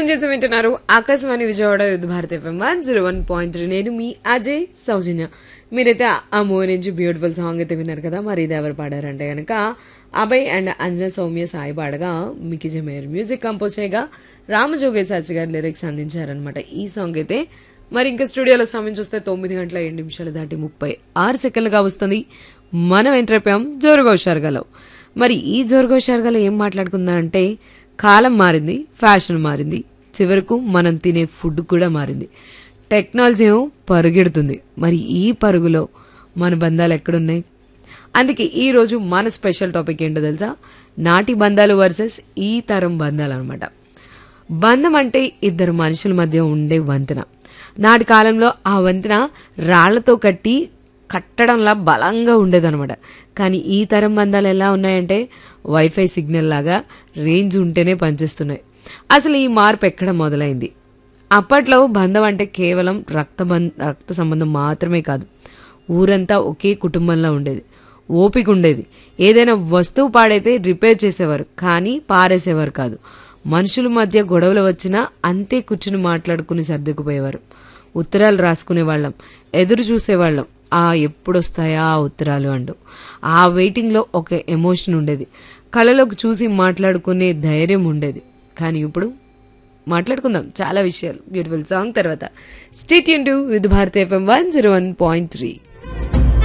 tune చేసి వింటున్నారు ఆకాశవాణి విజయవాడ యుద్ధ భారత FM one zero one point three నేను మీ అజయ్ సౌజన్య మీరైతే ఆ మూవీ నుంచి బ్యూటిఫుల్ సాంగ్ అయితే విన్నారు కదా మరి ఇది ఎవరు పాడారంటే కనుక అభయ్ అండ్ అంజనా సౌమ్య సాయి పాడగా మికి జమేర్ మ్యూజిక్ కంపోజ్ చేయగా రామజోగేశాచి గారు లిరిక్స్ అందించారనమాట ఈ సాంగ్ అయితే మరి ఇంకా స్టూడియోలో సమయం చూస్తే తొమ్మిది గంటల ఏడు నిమిషాలు దాటి ముప్పై ఆరు సెకండ్లుగా వస్తుంది మనం ఎంటర్పోయాం జోరుగా హుషారుగాలో మరి ఈ జోరుగా హుషారుగాలో ఏం మాట్లాడుకుందా అంటే కాలం మారింది ఫ్యాషన్ మారింది చివరకు మనం తినే ఫుడ్ కూడా మారింది టెక్నాలజీ ఏమో పరుగెడుతుంది మరి ఈ పరుగులో మన బంధాలు ఎక్కడున్నాయి అందుకే ఈ రోజు మన స్పెషల్ టాపిక్ ఏంటో తెలుసా నాటి బంధాలు వర్సెస్ ఈ తరం బంధాలు అనమాట బంధం అంటే ఇద్దరు మనుషుల మధ్య ఉండే వంతెన నాటి కాలంలో ఆ వంతెన రాళ్లతో కట్టి కట్టడంలా బలంగా ఉండేదన్నమాట కానీ ఈ తరం బంధాలు ఎలా ఉన్నాయంటే వైఫై సిగ్నల్ లాగా రేంజ్ ఉంటేనే పనిచేస్తున్నాయి అసలు ఈ మార్పు ఎక్కడ మొదలైంది అప్పట్లో బంధం అంటే కేవలం రక్త బం- రక్త సంబంధం మాత్రమే కాదు ఊరంతా ఒకే కుటుంబంలో ఉండేది ఓపిక ఉండేది ఏదైనా వస్తువు పాడైతే రిపేర్ చేసేవారు కానీ పారేసేవారు కాదు మనుషుల మధ్య గొడవలు వచ్చినా అంతే కూర్చుని మాట్లాడుకుని సర్దుకుపోయేవారు ఉత్తరాలు రాసుకునేవాళ్ళం ఎదురు చూసేవాళ్ళం ఆ ఎప్పుడొస్తాయా ఆ ఉత్తరాలు అంటూ ఆ వెయిటింగ్లో ఒక ఎమోషన్ ఉండేది కళ్ళలోకి చూసి మాట్లాడుకునే ధైర్యం ఉండేది కానీ ఇప్పుడు మాట్లాడుకుందాం చాలా విషయాలు బ్యూటిఫుల్ సాంగ్ తర్వాత స్టేట్ యూన్ to with Bharat FM one zero one point three